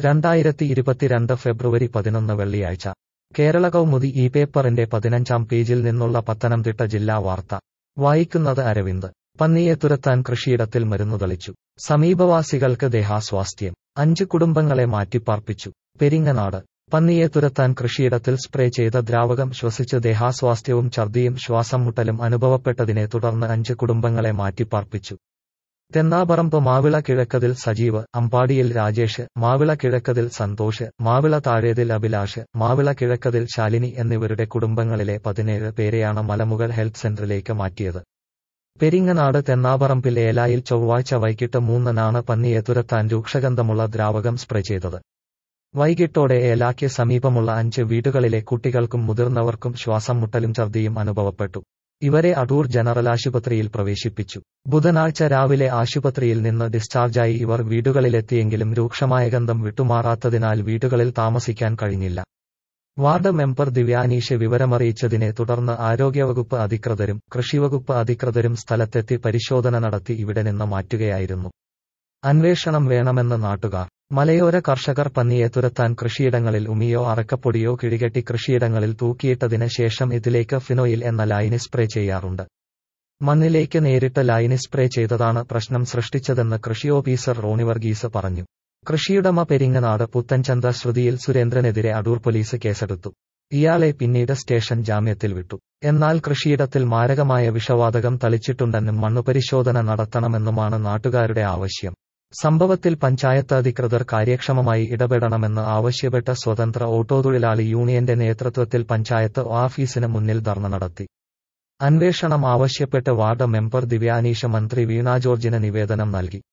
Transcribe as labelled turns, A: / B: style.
A: രണ്ടായിരത്തി ഇരുപത്തിരണ്ട് ഫെബ്രുവരി പതിനൊന്ന് വെള്ളിയാഴ്ച കേരള കൗമുദി ഈ പേപ്പറിന്റെ പതിനഞ്ചാം പേജിൽ നിന്നുള്ള പത്തനംതിട്ട ജില്ലാ വാർത്ത വായിക്കുന്നത് അരവിന്ദ് പന്നിയെ തുരത്താൻ കൃഷിയിടത്തിൽ മരുന്നു തളിച്ചു സമീപവാസികൾക്ക് ദേഹാസ്വാസ്ഥ്യം അഞ്ച് കുടുംബങ്ങളെ മാറ്റിപ്പാർപ്പിച്ചു പെരിങ്ങനാട് പന്നിയെ തുരത്താൻ കൃഷിയിടത്തിൽ സ്പ്രേ ചെയ്ത ദ്രാവകം ശ്വസിച്ച് ദേഹാസ്വാസ്ഥ്യവും ഛർദിയും ശ്വാസം മുട്ടലും അനുഭവപ്പെട്ടതിനെ തുടർന്ന് അഞ്ച് കുടുംബങ്ങളെ മാറ്റിപ്പാർപ്പിച്ചു തെന്നാപറമ്പ് മാവിള കിഴക്കതിൽ സജീവ് അമ്പാടിയിൽ രാജേഷ് മാവിള കിഴക്കതിൽ സന്തോഷ് മാവിള താഴേതിൽ അഭിലാഷ് മാവിള കിഴക്കതിൽ ശാലിനി എന്നിവരുടെ കുടുംബങ്ങളിലെ പതിനേഴ് പേരെയാണ് മലമുകൾ ഹെൽത്ത് സെന്ററിലേക്ക് മാറ്റിയത് പെരിങ്ങനാട് തെന്നാപറമ്പിൽ ഏലായിൽ ചൊവ്വാഴ്ച വൈകിട്ട് മൂന്നിനാണ് പന്നിയെ തുരത്താൻ രൂക്ഷഗന്ധമുള്ള ദ്രാവകം സ്പ്രേ ചെയ്തത് വൈകിട്ടോടെ ഏലാക്ക് സമീപമുള്ള അഞ്ച് വീടുകളിലെ കുട്ടികൾക്കും മുതിർന്നവർക്കും ശ്വാസം മുട്ടലും ഛർദിയും അനുഭവപ്പെട്ടു ഇവരെ അടൂർ ജനറൽ ആശുപത്രിയിൽ പ്രവേശിപ്പിച്ചു ബുധനാഴ്ച രാവിലെ ആശുപത്രിയിൽ നിന്ന് ഡിസ്ചാർജായി ഇവർ വീടുകളിലെത്തിയെങ്കിലും രൂക്ഷമായ ഗന്ധം വിട്ടുമാറാത്തതിനാൽ വീടുകളിൽ താമസിക്കാൻ കഴിഞ്ഞില്ല വാർഡ് മെമ്പർ ദിവ്യാനീഷ് വിവരമറിയിച്ചതിനെ തുടർന്ന് ആരോഗ്യവകുപ്പ് അധികൃതരും കൃഷിവകുപ്പ് അധികൃതരും സ്ഥലത്തെത്തി പരിശോധന നടത്തി ഇവിടെ നിന്ന് മാറ്റുകയായിരുന്നു അന്വേഷണം വേണമെന്ന് നാട്ടുകാർ മലയോര കർഷകർ പന്നിയെ തുരത്താൻ കൃഷിയിടങ്ങളിൽ ഉമിയോ അറക്കപ്പൊടിയോ കിഴികെട്ടി കൃഷിയിടങ്ങളിൽ തൂക്കിയിട്ടതിന് ശേഷം ഇതിലേക്ക് ഫിനോയിൽ എന്ന ലൈന് സ്പ്രേ ചെയ്യാറുണ്ട് മണ്ണിലേക്ക് നേരിട്ട് ലൈന് സ്പ്രേ ചെയ്തതാണ് പ്രശ്നം സൃഷ്ടിച്ചതെന്ന് കൃഷി ഓഫീസർ റോണി വർഗീസ് പറഞ്ഞു കൃഷിയുടമ പെരിങ്ങനാട് പുത്തൻചന്ത ശ്രുതിയിൽ സുരേന്ദ്രനെതിരെ അടൂർ പോലീസ് കേസെടുത്തു ഇയാളെ പിന്നീട് സ്റ്റേഷൻ ജാമ്യത്തിൽ വിട്ടു എന്നാൽ കൃഷിയിടത്തിൽ മാരകമായ വിഷവാതകം തളിച്ചിട്ടുണ്ടെന്നും മണ്ണുപരിശോധന നടത്തണമെന്നുമാണ് നാട്ടുകാരുടെ ആവശ്യം സംഭവത്തിൽ പഞ്ചായത്ത് അധികൃതർ കാര്യക്ഷമമായി ഇടപെടണമെന്ന് ആവശ്യപ്പെട്ട സ്വതന്ത്ര ഓട്ടോതൊഴിലാളി യൂണിയന്റെ നേതൃത്വത്തിൽ പഞ്ചായത്ത് ഓഫീസിന് മുന്നിൽ ധർണ നടത്തി അന്വേഷണം ആവശ്യപ്പെട്ട് വാർഡ് മെമ്പർ ദിവ്യാനീഷ മന്ത്രി വീണ ജോർജിന് നിവേദനം നൽകി